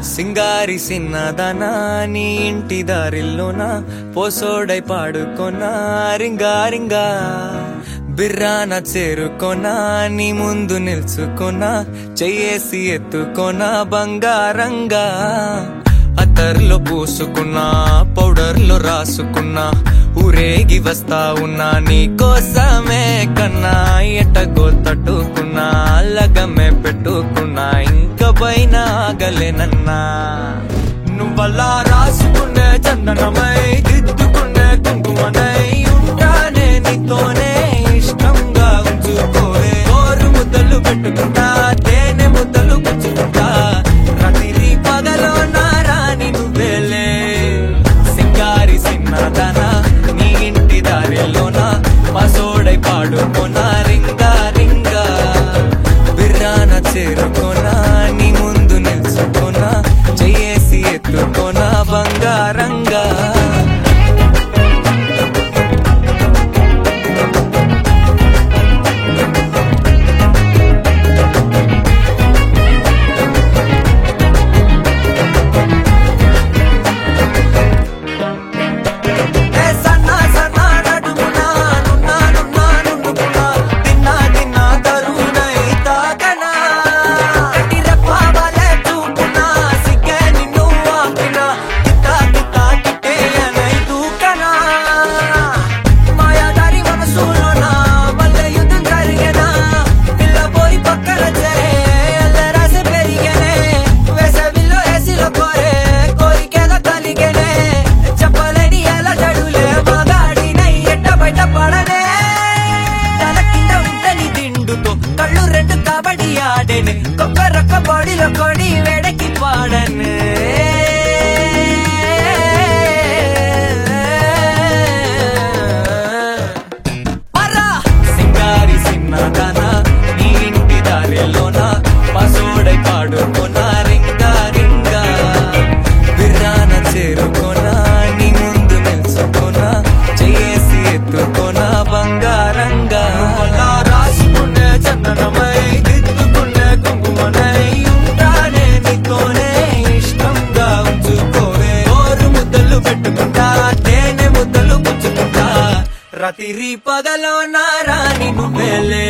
సింగారి సిన్నదనా నీ ఇంటి దారిల్లోన పోసోడై పాడుకొనా రింగా రింగా బిర్రాన చేరుకొనా నీ ముందు నిల్చుకొనా చెయ్యేసి ఎత్తుకొనా బంగారంగా అత్తర్లో పూసుకున్నా పౌడర్లో రాసుకున్నా ఊరేగి వస్తా ఉన్నా నీ కోసమే కన్నా ఎటగో తట్టుకున్నా లగమే పెట్టుకున్నా ఇంక పైన ఆగలేనన్నా నువ్వలా రాసుకునే చందనమై దిద్దుకునే కుంకుమనై ఉంటానే నీతోనే ఇష్టంగా ఉంచుకోవే కోరు ముద్దలు పెట్టుకుంటా తేనె ముద్దలు పుచ్చుకుంటా రాత్రి పగలో నారాని నువ్వేలే సింగారి సిన్నదన నీ ఇంటి దారిలోన పసోడై పాడుకోనా రింగా రింగా బిర్రాన చేరుకోనా నీ ముందు నిల్చుకోనా చెయ్యేసి ఎత్తుకోనా బంగారంగా ఏ సన్నా సన్నా నడుమునా నున్నా నున్నా నున్నుకున్నా తిన్నా తిన్నా తరుణై తాకనా కటి రెప్పవలే చూపునా సిగ్గే నిన్ను ఆపినా కితా కితా కిట్టేయనై దూకనా మాయాదారి మనసులోన మళ్ళీ యుద్ధం జరిగేనా పిల్లబోయి పక్కన చేరే అల్లరాసే పెరిగేనే వేసవిలో ఏసీలో కోరే కోరికేదో కలిగేనే చెప్పలేని ఎలా జడులే మగాడినై ఎట్ట బయట పడనే తల కింద ఉంటని దిండుతో కళ్ళు రెండు కబడ్డీ ఆడేనే కొక్క రొక్క బాడీలో కొడి వేడకి పాడనే పరా సింగారి సిన్నదాన నీ ఇంటి దారిలోన పసోడై పాడుకోనా రింగా రింగా బిర్రాన చేరుకోనా నీ ముందు నిల్చుకోనా చేసి ఎత్తుకోనా బంగారంగా అలా రాసుకునే చందనమై దిద్దుకునే కుంకుమనై ఉంటానే నీతోనే ఇష్టంగా ఉంచుకోవే ఓరు ముద్దలు పెట్టుకుంటా తేనె ముద్దలు పుచ్చుకుంటా రాత్రి పగలో నారాని నువ్వేలే